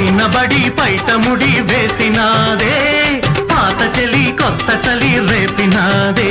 పైన బడి పైట ముడి వేసినాదే పాత చలి కొత్త చలి రేపినాదే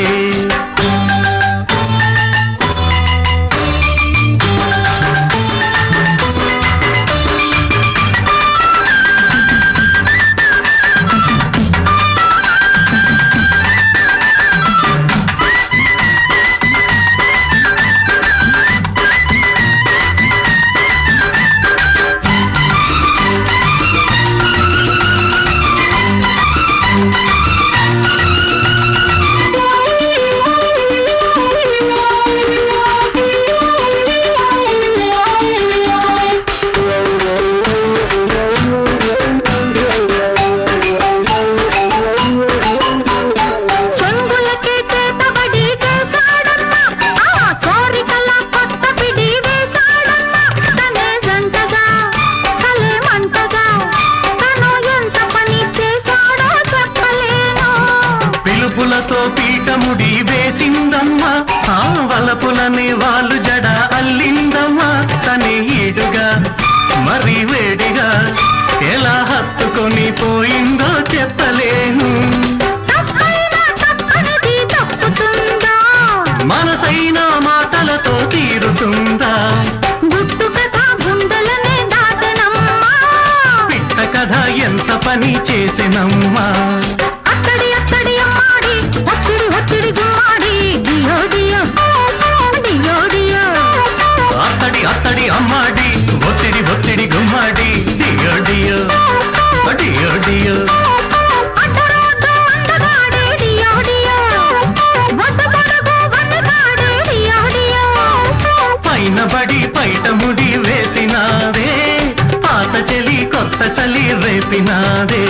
చెంగులకి చేతబడి చేశాడమ్మా ఆ కోరికల కొత్త పిడి వేశాడమ్మా తనే జంటగా కలే మంటగా తను ఎంత పని చేశాడో చెప్పలేను పిలుపులతో పీఠముడి వేసిందమ్మా ఆ వలపులని వాళ్ళు జడ అల్లిందమ్మా తనే ఈడుగా మరి వేడిగా ఎలా హత్తుకొని పోయిందో చెప్పలేను తప్పైనా తప్పనిది తప్పుతుందా మనసైన మాటలతో తీరుతుందా గుట్టు కథ గుండెలనే దాటనమ్మా పిట్ట కథ ఎంత పని చేసినమ్మా అత్తడి అత్తడి అమ్మాడి ఒత్తిడి ఒత్తిడి గుమ్మాడి డియో డియో డియో డియో అత్తడి అత్తడి అమ్మాడి ఒత్తిడి ఒత్తిడి గుమ్మాడి డియో డియో డియో డియో అడ్డరోడ్డు అందగాడే డియో డియో వద్దు పొడుగు వన్నగాడే డియో డియో పైన బడి పైట ముడి వేసినాదే పాత చలి కొత్త చలి రేపినాదే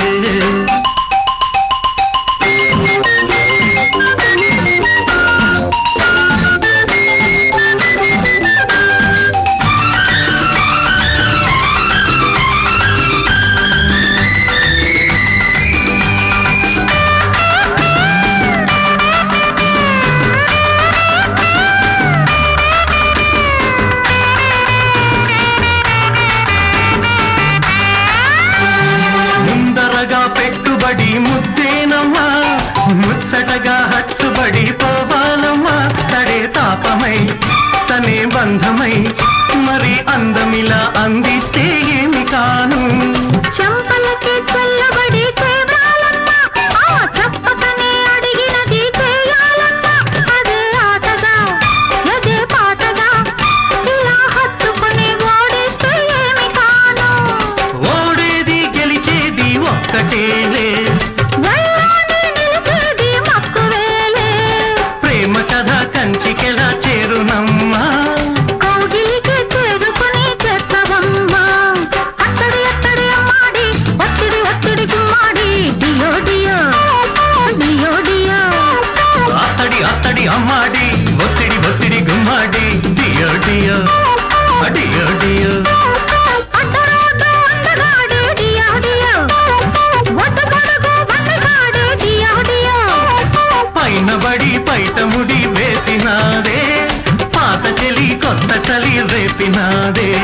ముందరగా పెట్టుబడి ముద్దేనమ్మా ముచ్చటగా హచ్చుబడి పోవాలమ్మా తడే తాపమై తనే బంధమై మరి అందమిలా అందిస్తే ఏమి కాను చెంపలకి చల్లబడి చేరాలమ్మా ఆ చెప్పకనే అడిగినది చేయాలమ్మా అదే ఆటగా అదే పాటగా ఇలా హత్తుకుని ఓడిస్తే ఏమి కాను ఓడేది గెలిచేది ఒక్కటేలే వెళ్ళాని నిలిచేది మక్కువేలే ప్రేమ కథ కంచికెలా చేరునమ్మా కౌగిలికి చేరుకుని చేర్చవమ్మా అత్తడి అత్తడి అమ్మాడి ఒత్తిడి ఒత్తిడి గుమ్మాడి డియో డియో డియో డియో అత్తడి అత్తడి అమ్మాడి ఒత్తిడి ఒత్తిడి గుమ్మాడి డియో డియో డియో డియో అడ్డరోడ్డు అందగాడే డియో డియో వద్దు పొడుగు వన్నగాడే డియో డియో పైన బడి పైట ముడి వేసినాదే పాత చలి కొత్త చలి రేపినాదే